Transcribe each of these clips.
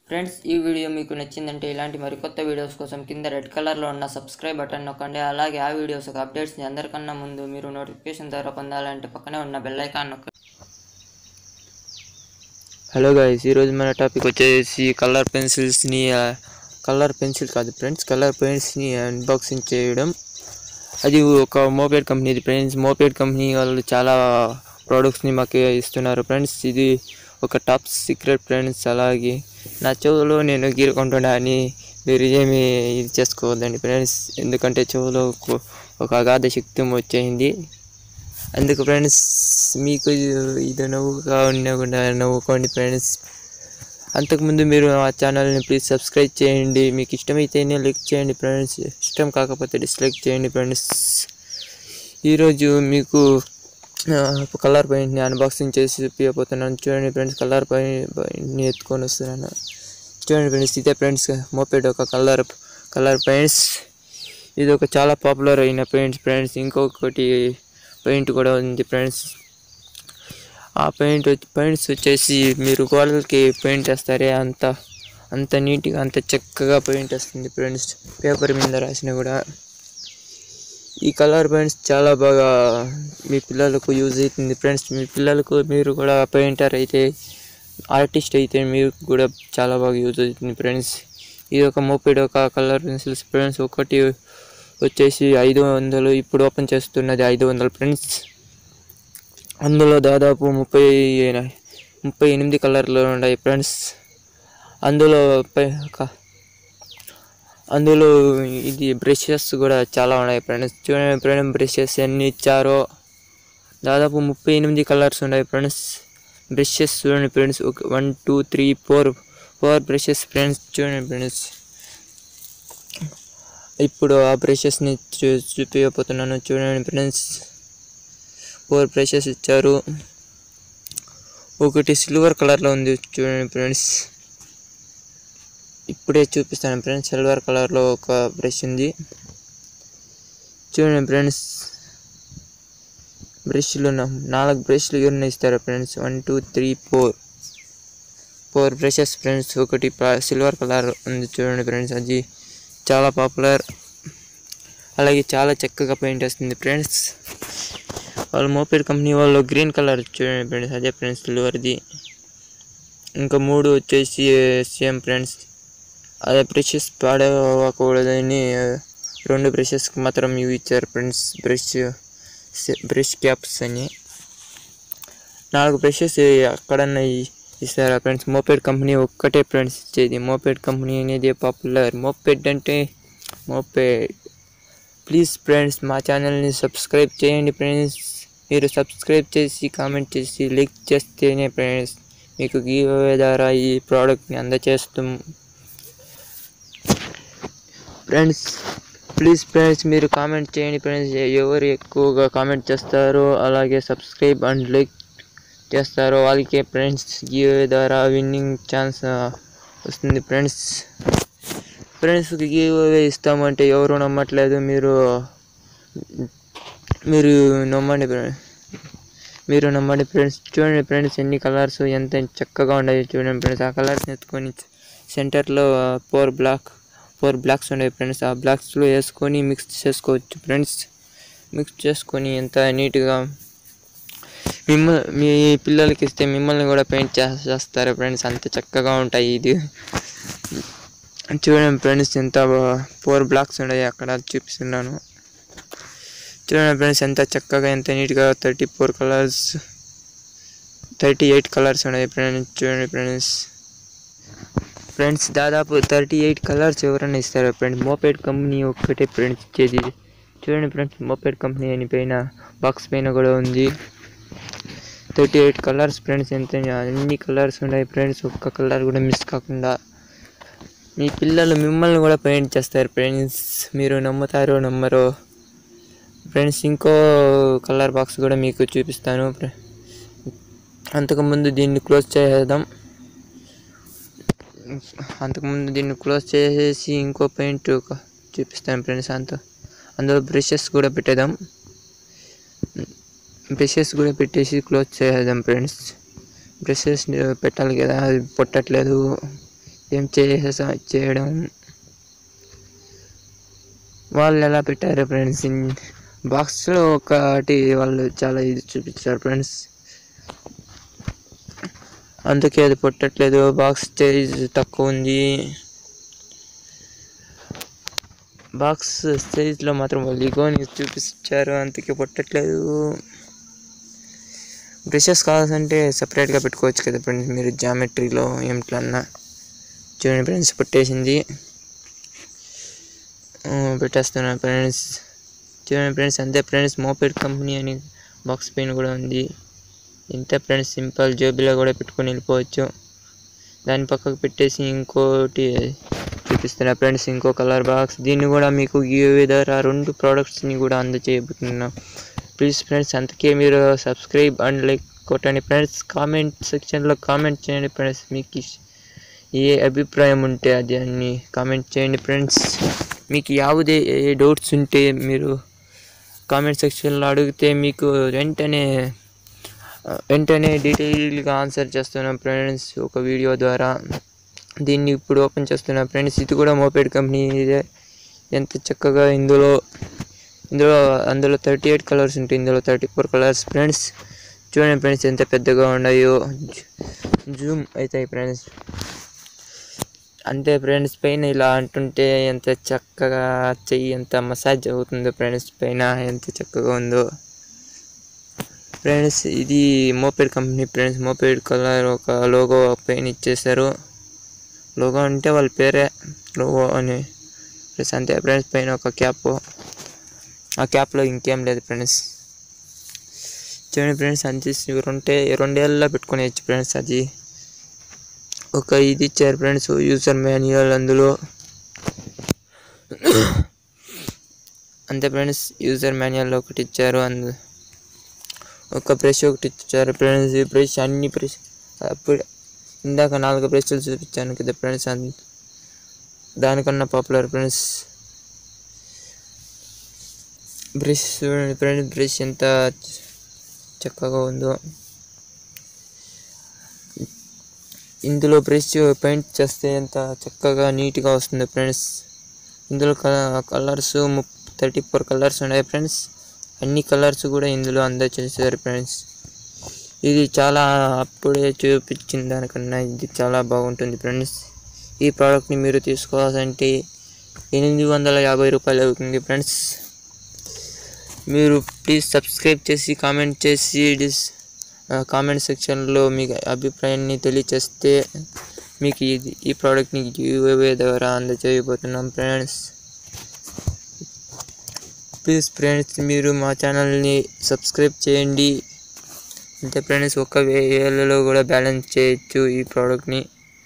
friends ఈ video మీకు నచ్చిందంటే ఇలాంటి మరికొత్త వీడియోస్ కోసం కింద రెడ్ కలర్లో ఉన్న సబ్స్క్రైబ్ బటన్ నొక్కండి అలాగే ఆ వీడియోస్ యొక్క అప్డేట్స్ని అందరికన్నా ముందు మీరు నోటిఫికేషన్ ద్వారా పొందాలంటే పక్కనే ఉన్న బెల్ ఐకాన్ నొక్కండి హలో గాయస్ ఈరోజు మన టాపిక్ వచ్చేసి కలర్ పెన్సిల్స్ని కలర్ పెన్సిల్ కాదు ఫ్రెండ్స్ కలర్ పెన్స్ని అన్బాక్సింగ్ చేయడం అది ఒక moped company friends moped company వాళ్ళు చాలా ప్రోడక్ట్స్ని మాకు ఇస్తున్నారు ఫ్రెండ్స్ ఇది ఒక టాప్ సీక్రెట్ ఫ్రెండ్స్ అలాగే నా చెవులో నేను గీరుకుంటున్నా అని మీరు ఏమి ఇది చేసుకోవద్దండి ఫ్రెండ్స్ ఎందుకంటే చెవులో ఒక- ఒక అగాధ శక్తి వచ్చేసింది అందుకు ఫ్రెండ్స్ మీకు ఇది- ఇది నవ్వుగా ఉన్నా కూడా నవ్వుకోండి ఫ్రెండ్స్ అంతకుముందు మీరు ఆ ఛానల్ని ప్లీజ్ సబ్స్క్రైబ్ చేయండి మీకు ఇష్టమైతేనే లైక్ చేయండి ఫ్రెండ్స్ ఇష్టం కాకపోతే డిస్లైక్ చేయండి ఫ్రెండ్స్ ఈరోజు మీకు కలర్ పెయింట్ని అన్బాక్సింగ్ చేసి చూపించబోతున్నాను చూడండి ఫ్రెండ్స్ కలర్ పెయింట్ని ఎత్తుకొని వస్తున్నాను చూడండి ఫ్రెండ్స్ ఇదే ఫ్రెండ్స్ మోపెడ్ ఒక కలర్ కలర్ పెయింట్స్ ఇది ఒక చాలా పాపులర్ అయిన పెయింట్స్ ఫ్రెండ్స్ ఇంకొకటి పెయింట్ కూడా ఉంది ఫ్రెండ్స్ ఆ పెయింట్ పెయింట్స్ వచ్చేసి మీరు గోడలకి పెయింట్ వేస్తారే అంత అంత నీట్గా అంత చక్కగా పెయింట్ వస్తుంది ఫ్రెండ్స్ పేపర్ మీద రాసినా కూడా ఈ కలర్ పెయింట్స్ చాలా బాగా మీ పిల్లలకు యూజ్ అవుతుంది ఫ్రెండ్స్ మీ పిల్లలకు మీరు కూడా పెయింటర్ అయితే ఆర్టిస్ట్ అయితే మీకు కూడా చాలా బాగా యూజ్ అవుతుంది ఫ్రెండ్స్ ఇది ఒక మోపెడ్ ఒక కలర్ పెన్సిల్స్ ఫ్రెండ్స్ ఒకటి వచ్చేసి ఐదు వందలు ఇప్పుడు ఓపెన్ చేస్తున్నది ఐదు వందలు ఫ్రెండ్స్ అందులో దాదాపు ముప్పై ముప్పై ఎనిమిది కలర్లు ఉన్నాయి ఫ్రెండ్స్ అందులో పై- క- అందులో ఇది బ్రషెస్ కూడా చాలా ఉన్నాయి ఫ్రెండ్స్ చూడండి ఫ్రెండ్స్ బ్రషెస్ ఎన్ని ఇచ్చారో దాదాపు ముప్పై ఎనిమిది కలర్స్ ఉన్నాయి ఫ్రెండ్స్ బ్రషెస్ చూడండి ఫ్రెండ్స్ ఒక one two three four four brushes friends చూడండి ఫ్రెండ్స్ ఇప్పుడు ఆ బ్రషెస్ని చూ చూపించబోతున్నాను చూడండి ఫ్రెండ్స్ ఫోర్ బ్రషెస్ ఇచ్చారు ఒకటి సిల్వర్ కలర్లో ఉంది చూడండి ఫ్రెండ్స్ ఇప్పుడే చూపిస్తాను ఫ్రెండ్స్ సిల్వర్ కలర్లో ఒక బ్రష్ ఉంది చూడండి ఫ్రెండ్స్ బ్రష్లు నా- నాలుగు బ్రష్లు ఎన్ని ఇస్తారు friends one two three four four brushes friends ఒకటి సిల్వర్ కలర్ ఉంది చూడండి ఫ్రెండ్స్ అది చాలా పాపులర్ అలాగే చాలా చక్కగా పెయింట్ వస్తుంది ఫ్రెండ్స్ వాళ్ళ మోపెడ్ కంపెనీ వాళ్ళు గ్రీన్ కలర్ చూడండి ఫ్రెండ్స్ అదే ఫ్రెండ్స్ సిల్వర్ది ఇంకా మూడు వచ్చేసి సేమ్ ఫ్రెండ్స్ అదే బ్రషెస్ పాడవకూడదని రెండు బ్రషెస్కి మాత్రం ఇవి ఇచ్చారు ఫ్రెండ్స్ బ్రష్ బ్రష్ క్యాప్స్ అని నాలుగు బ్రషెస్ అక్కడన్నా ఇ- ఇస్తారా ఫ్రెండ్స్ మోపెడ్ కంపెనీ ఒక్కటే ఫ్రెండ్స్ ఇచ్చేది మోపెడ్ కంపెనీ అనేది పాపులర్ మోపెడ్ అంటే మోపెడ్ ప్లీజ్ ఫ్రెండ్స్ మా ఛానల్ని సబ్స్క్రైబ్ చేయండి ఫ్రెండ్స్ మీరు సబ్స్క్రైబ్ చేసి కామెంట్ చేసి లైక్ చేస్తేనే ఫ్రెండ్స్ మీకు గివ్ ద్వారా ఈ ప్రోడక్ట్ని అందచేస్తాం ఫ్రెండ్స్ ప్లీజ్ ఫ్రెండ్స్ మీరు కామెంట్ చేయండి ఫ్రెండ్స్ ఎవరు ఎక్కువగా కామెంట్ చేస్తారో అలాగే సబ్స్క్రైబ్ అండ్ లైక్ చేస్తారో వాళ్ళకే ఫ్రెండ్స్ గివ్ ద్వారా విన్నింగ్ ఛాన్స్ వస్తుంది ఫ్రెండ్స్ ఫ్రెండ్స్ గివ్ అవే ఇస్తామంటే ఎవరు నమ్మట్లేదు మీరు మీరు నమ్మండి ఫ్రెండ్స్ మీరు నమ్మండి ఫ్రెండ్స్ చూడండి ఫ్రెండ్స్ ఎన్ని కలర్స్ ఎంత చక్కగా ఉన్నాయి చూడండి ఫ్రెండ్స్ ఆ కలర్స్ ఎత్తుకొని సెంటర్లో ఫోర్ బ్లాక్ ఫోర్ బ్లాక్స్ ఉన్నాయి ఫ్రెండ్స్ ఆ బ్లాక్స్లో వేసుకొని మిక్స్ చేసుకోవచ్చు ఫ్రెండ్స్ మిక్స్ చేసుకొని ఎంత నీట్గా మిమ్మ మీ పిల్లలకి ఇస్తే మిమ్మల్ని కూడా పెయింట్ చేస్తారు ఫ్రెండ్స్ అంత చక్కగా ఉంటాయి ఇది చూడండి ఫ్రెండ్స్ ఎంత ఫోర్ బ్లాక్స్ ఉన్నాయి అక్కడ చూపిస్తున్నాను చూడండి ఫ్రెండ్స్ ఎంత చక్కగా ఎంత నీట్గా thirty four colours thirty eight colours ఉన్నాయి ఫ్రెండ్స్ చూడండి ఫ్రెండ్స్ ఫ్రెండ్స్ దాదాపు థర్టీ ఎయిట్ కలర్స్ ఎవరైనా ఇస్తారా ఫ్రెండ్స్ మోపెడ్ కంపెనీ ఒక్కటే ఫ్రెండ్స్ ఇచ్చేది చూడండి ఫ్రెండ్స్ మోపెడ్ కంపెనీ అని పైన బాక్స్ పైన కూడా ఉంది థర్టీ ఎయిట్ కలర్స్ ఫ్రెండ్స్ ఎంత అన్ని కలర్స్ ఉన్నాయి ఫ్రెండ్స్ ఒక్క కలర్ కూడా మిస్ కాకుండా మీ పిల్లలు మిమ్మల్ని కూడా పెయింట్ చేస్తారు ఫ్రెండ్స్ మీరు నమ్ముతారో నమ్మరో ఫ్రెండ్స్ ఇంకో కలర్ బాక్స్ కూడా మీకు చూపిస్తాను ఫ్రె- అంతకుముందు దీన్ని క్లోజ్ చేసేద్దాం అంతకుముందు దీన్ని క్లోజ్ చేసేసి ఇంకో పెయింట్ చూపిస్తాను ఫ్రెండ్స్ అంత అందులో బ్రషెస్ కూడా పెట్టేద్దాం బ్రషెస్ కూడా పెట్టేసి క్లోజ్ చేసేద్దాం ఫ్రెండ్స్ బ్రషెస్ పెట్టాలి కదా అది పొట్టట్లేదు ఏం చేసా చేయడం వాళ్ళు ఎలా పెట్టారు ఫ్రెండ్స్ బాక్స్లో ఒకటి వాళ్ళు చాలా ఇది చూపించారు ఫ్రెండ్స్ అందుకే అది పుట్టట్లేదు బాక్స్ సైజ్ తక్కువ ఉంది బాక్స్ సైజ్లో మాత్రం వాళ్ళు ఇగోని చూపించారు అందుకే పుట్టట్లేదు బ్రషెస్ కావాల్సింటే సపరేట్గా పెట్టుకోవచ్చు కదా ఫ్రెండ్స్ మీరు జామెట్రీలో ఏమిట్లన్నా చూడండి ఫ్రెండ్స్ పుట్టేసింది ఆ, పెట్టేస్తున్నా ఫ్రెండ్స్ చూడండి ఫ్రెండ్స్ అంతే ఫ్రెండ్స్ మోపెడ్ కంపెనీ అని బాక్స్ పెయిన్ కూడా ఉంది ఇంతే ఫ్రెండ్స్ సింపుల్ జేబులో కూడా పెట్టుకొని వెళ్ళిపోవచ్చు దాని పక్కకు పెట్టేసి ఇంకోటి చూపిస్తున్నా ఫ్రెండ్స్ ఇంకో కలర్ బాక్స్ దీన్ని కూడా మీకు గివ్ ద్వారా రెండు ప్రోడక్ట్స్ని కూడా అందజేయబోతున్నా ప్లీజ్ ఫ్రెండ్స్ అందుకే మీరు సబ్స్క్రైబ్ అండ్ లైక్ కొట్టండి ఫ్రెండ్స్ కామెంట్ సెక్షన్లో కామెంట్ చేయండి ఫ్రెండ్స్ మీకు ఇష్- ఏ అభిప్రాయం ఉంటే అది అన్ని కామెంట్ చేయండి ఫ్రెండ్స్ మీకు ಯಾವುದೇ ఏ డౌట్స్ ఉంటే మీరు కామెంట్ సెక్షన్లో అడిగితే మీకు వెంటనే ఆ, వెంటనే డీటెయిల్గా ఆన్సర్ చేస్తున్నాం ఫ్రెండ్స్ ఒక వీడియో ద్వారా దీన్ని ఇప్పుడు ఓపెన్ చేస్తున్నా ఫ్రెండ్స్ ఇది కూడా మోపెడ్ కంపెనీ ఇదే ఎంత చక్కగా ఇందులో ఇందులో అందులో థర్టీ ఎయిట్ కలర్స్ ఉంటాయి ఇందులో థర్టీ ఫోర్ కలర్స్ ఫ్రెండ్స్ చూడండి ఫ్రెండ్స్ ఎంత పెద్దగా ఉన్నాయో జూమ్ అవుతాయి ఫ్రెండ్స్ అంతే ఫ్రెండ్స్ పైన ఇలా అంటుంటే ఎంత చక్కగా చెయ్యి ఎంత మసాజ్ అవుతుందో ఫ్రెండ్స్ పైన ఎంత చక్కగా ఉందో ఫ్రెండ్స్ ఇది moped company friends moped colour ఒక లోగో పైన ఇచ్చేసారు లోగో అంటే వాళ్ళ పేరే లోగో అని ప్లస్ అంతే ఫ్రెండ్స్ పైన ఒక క్యాప్ ఆ క్యాప్లో ఇంకేం లేదు ఫ్రెండ్స్ చూడండి ఫ్రెండ్స్ అంతే ఉంటే రెండేళ్ళలో పెట్టుకునేయచ్చు ఫ్రెండ్స్ అది ఒక ఇది ఇచ్చారు ఫ్రెండ్స్ యూజర్ మాన్యువల్ అందులో అంతే ఫ్రెండ్స్ యూజర్ మాన్యువల్ ఒకటి ఇచ్చారు అందు ఒక బ్రష్ ఒకటి ఇచ్చారు ఫ్రెండ్స్ ఈ బ్రష్ అన్ని బ్రష్ అప్పుడు ఇందాక నాలుగు బ్రష్లు చూపించాను కదా ఫ్రెండ్స్ అందు దానికన్నా పాపులర్ ఫ్రెండ్స్ బ్రష్ చూడండి ఫ్రెండ్స్ బ్రష్ ఎంత చక్కగా ఉందో ఇందులో బ్రష్ పెయింట్ చేస్తే ఎంత చక్కగా నీట్గా వస్తుంది ఫ్రెండ్స్ ఇందులో కలర్స్ థర్టీ ఫోర్ కలర్స్ ఉన్నాయి ఫ్రెండ్స్ అన్ని కలర్స్ కూడా ఇందులో అందచేసారు ఫ్రెండ్స్ ఇది చాలా అప్పుడే చూపించిన దానికన్నా ఇది చాలా బాగుంటుంది ఫ్రెండ్స్ ఈ ప్రోడక్ట్ని మీరు తీసుకోవాలంటే ఎనిమిది వందల యాభై రూపాయలు అవుతుంది ఫ్రెండ్స్ మీరు ప్లీజ్ సబ్స్క్రైబ్ చేసి కామెంట్ చేసి డిస్ కామెంట్ సెక్షన్లో మీ అభిప్రాయాన్ని తెలియచేస్తే మీకు ఇది ఈ ప్రోడక్ట్ని గివ్వే ద్వారా అందజేయబోతున్నాం ఫ్రెండ్స్ ప్లీజ్ ఫ్రెండ్స్ మీరు మా ఛానల్ని సబ్స్క్రైబ్ చేయండి అంతే ఫ్రెండ్స్ ఒక వేలలో కూడా బ్యాలెన్స్ చేయొచ్చు ఈ ప్రోడక్ట్ని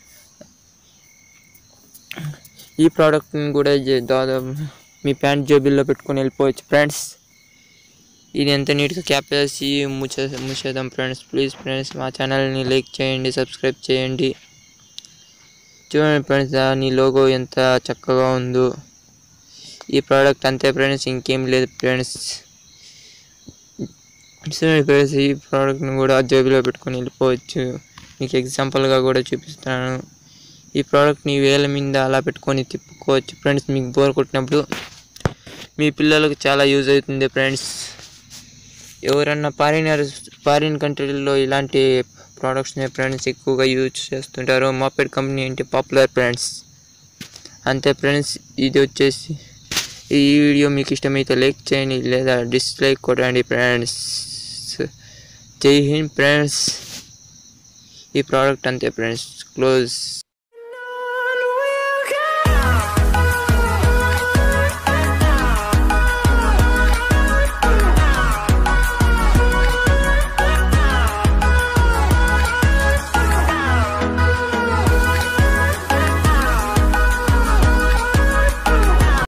ఈ ప్రోడక్ట్ని కూడా జే- దాదాపు మీ ప్యాంట్ జేబుల్లో పెట్టుకొని వెళ్ళిపోవచ్చు ఫ్రెండ్స్ ఇది ఎంత నీట్గా క్యాప్ వేసి ముచ్చే ముచ్చేద్దాం ఫ్రెండ్స్ ప్లీజ్ ఫ్రెండ్స్ మా ఛానల్ని లైక్ చేయండి సబ్స్క్రైబ్ చేయండి చూడండి ఫ్రెండ్స్ దాని లోగో ఎంత చక్కగా ఉందో ఈ ప్రోడక్ట్ అంతే ఫ్రెండ్స్ ఇంకేం లేదు ఫ్రెండ్స్ చూడండి ఫ్రెండ్స్ ఈ ప్రోడక్ట్ని కూడా జేబులో పెట్టుకొని వెళ్ళిపోవచ్చు మీకు ఎగ్జాంపుల్గా కూడా చూపిస్తాను ఈ ప్రోడక్ట్ని వేల మీద అలా పెట్టుకొని తిప్పుకోవచ్చు ఫ్రెండ్స్ మీకు బోర్ కొట్టినప్పుడు మీ పిల్లలకు చాలా యూజ్ అవుతుంది ఫ్రెండ్స్ ఎవరన్నా ఫారినర్ ఫారిన్ కంట్రీల్లో ఇలాంటి ప్రోడక్ట్స్ని ఫ్రెండ్స్ ఎక్కువగా యూజ్ చేస్తుంటారు మాపెడ్ కంపెనీ అంటే పాపులర్ ఫ్రెండ్స్ అంతే ఫ్రెండ్స్ ఇది వచ్చేసి ఈ వీడియో మీకు ఇష్టమైతే లైక్ చేయండి లేదా డిస్లైక్ కొట్టండి ఫ్రెండ్స్ జై హింద్ ఫ్రెండ్స్ ఈ ప్రోడక్ట్ అంతే ఫ్రెండ్స్ క్లోజ్